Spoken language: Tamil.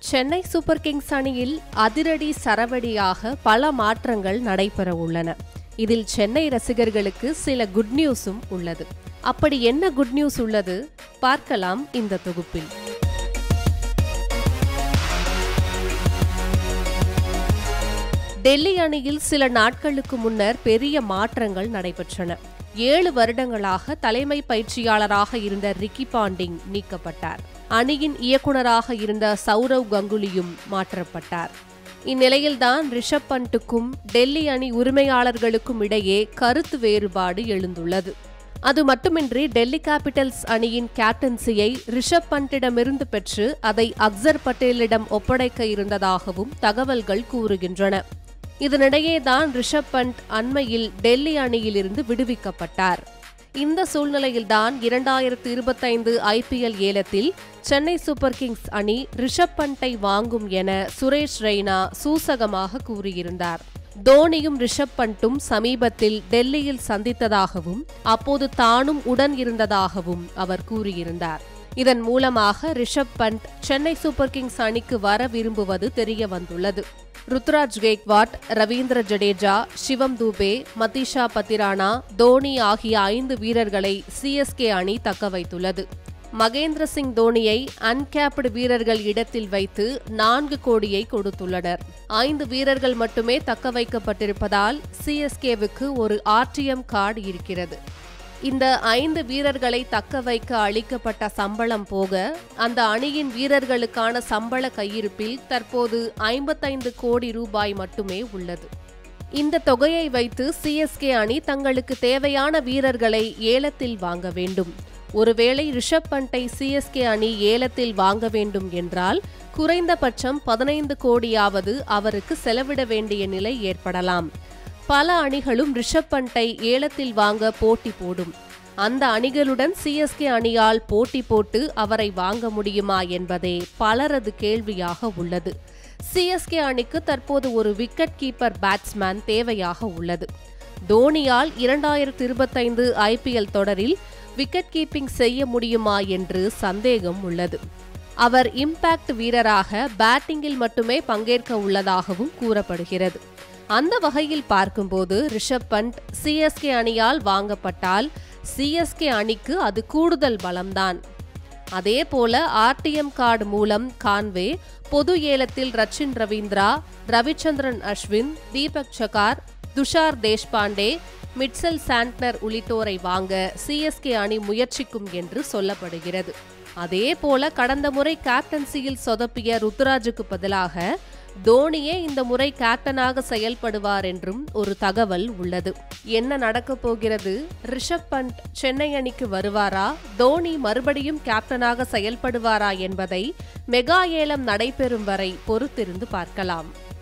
சென்னை சூப்பர் கிங்ஸ் அணியில் அதிரடி சரவடியாக பல மாற்றங்கள் நடைபெற உள்ளன இதில் சென்னை ரசிகர்களுக்கு சில குட் நியூஸும் உள்ளது அப்படி என்ன குட் நியூஸ் உள்ளது பார்க்கலாம் இந்த தொகுப்பில் டெல்லி அணியில் சில நாட்களுக்கு முன்னர் பெரிய மாற்றங்கள் நடைபெற்றன ஏழு வருடங்களாக தலைமை பயிற்சியாளராக இருந்த ரிக்கி பாண்டிங் நீக்கப்பட்டார் அணியின் இயக்குநராக இருந்த சௌரவ் கங்குலியும் மாற்றப்பட்டார் இந்நிலையில்தான் ரிஷப் பண்ட்டுக்கும் டெல்லி அணி உரிமையாளர்களுக்கும் இடையே கருத்து வேறுபாடு எழுந்துள்ளது அது மட்டுமின்றி டெல்லி கேபிட்டல்ஸ் அணியின் கேப்டன்சியை ரிஷப் பண்டிடமிருந்து பெற்று அதை அக்சர் பட்டேலிடம் ஒப்படைக்க இருந்ததாகவும் தகவல்கள் கூறுகின்றன இதனிடையேதான் ரிஷப் பண்ட் அண்மையில் டெல்லி அணியிலிருந்து விடுவிக்கப்பட்டார் இந்த சூழ்நிலையில்தான் இரண்டாயிரத்து இருபத்தைந்து ஐபிஎல் ஏலத்தில் சென்னை சூப்பர் கிங்ஸ் அணி ரிஷப் பண்டை வாங்கும் என சுரேஷ் ரெய்னா சூசகமாக கூறியிருந்தார் தோனியும் ரிஷப் பண்ட்டும் சமீபத்தில் டெல்லியில் சந்தித்ததாகவும் அப்போது தானும் உடன் இருந்ததாகவும் அவர் கூறியிருந்தார் இதன் மூலமாக ரிஷப் பண்ட் சென்னை சூப்பர் கிங்ஸ் அணிக்கு வர விரும்புவது தெரிய வந்துள்ளது ருத்ராஜ் கேக்வாட் ரவீந்திர ஜடேஜா சிவம் தூபே மதிஷா பத்திரானா தோனி ஆகிய ஐந்து வீரர்களை சிஎஸ்கே அணி தக்க வைத்துள்ளது மகேந்திர சிங் தோனியை அன்கேப்டு வீரர்கள் இடத்தில் வைத்து நான்கு கோடியை கொடுத்துள்ளனர் ஐந்து வீரர்கள் மட்டுமே தக்க வைக்கப்பட்டிருப்பதால் சிஎஸ்கேவுக்கு ஒரு ஆர்டிஎம் கார்டு இருக்கிறது இந்த ஐந்து வீரர்களை தக்க வைக்க அளிக்கப்பட்ட சம்பளம் போக அந்த அணியின் வீரர்களுக்கான சம்பள கையிருப்பில் தற்போது ஐம்பத்தைந்து கோடி ரூபாய் மட்டுமே உள்ளது இந்த தொகையை வைத்து சிஎஸ்கே அணி தங்களுக்கு தேவையான வீரர்களை ஏலத்தில் வாங்க வேண்டும் ஒருவேளை ரிஷப் பண்டை சிஎஸ்கே அணி ஏலத்தில் வாங்க வேண்டும் என்றால் குறைந்தபட்சம் பதினைந்து கோடியாவது அவருக்கு செலவிட வேண்டிய நிலை ஏற்படலாம் பல அணிகளும் ரிஷப் பண்டை ஏலத்தில் வாங்க போட்டி போடும் அந்த அணிகளுடன் சிஎஸ்கே அணியால் போட்டி போட்டு அவரை வாங்க முடியுமா என்பதே பலரது கேள்வியாக உள்ளது சிஎஸ்கே அணிக்கு தற்போது ஒரு விக்கெட் கீப்பர் பேட்ஸ்மேன் தேவையாக உள்ளது தோனியால் இரண்டாயிரத்து இருபத்தைந்து ஐபிஎல் தொடரில் விக்கெட் கீப்பிங் செய்ய முடியுமா என்று சந்தேகம் உள்ளது அவர் இம்பாக்ட் வீரராக பேட்டிங்கில் மட்டுமே பங்கேற்க உள்ளதாகவும் கூறப்படுகிறது அந்த வகையில் பார்க்கும்போது ரிஷப் பண்ட் சிஎஸ்கே அணியால் வாங்கப்பட்டால் சிஎஸ்கே அணிக்கு அது கூடுதல் பலம்தான் அதே போல ஆர்டிஎம் கார்டு மூலம் கான்வே பொது ஏலத்தில் ரச்சின் ரவீந்திரா ரவிச்சந்திரன் அஸ்வின் தீபக் சகார் துஷார் தேஷ்பாண்டே மிட்சல் சாண்ட்னர் உள்ளிட்டோரை வாங்க சிஎஸ்கே அணி முயற்சிக்கும் என்று சொல்லப்படுகிறது அதே போல கடந்த முறை கேப்டன்சியில் சொதப்பிய ருத்துராஜுக்கு பதிலாக தோனியே இந்த முறை கேப்டனாக செயல்படுவார் என்றும் ஒரு தகவல் உள்ளது என்ன நடக்கப் போகிறது ரிஷப் பண்ட் சென்னை அணிக்கு வருவாரா தோனி மறுபடியும் கேப்டனாக செயல்படுவாரா என்பதை மெகா ஏலம் நடைபெறும் வரை பொறுத்திருந்து பார்க்கலாம்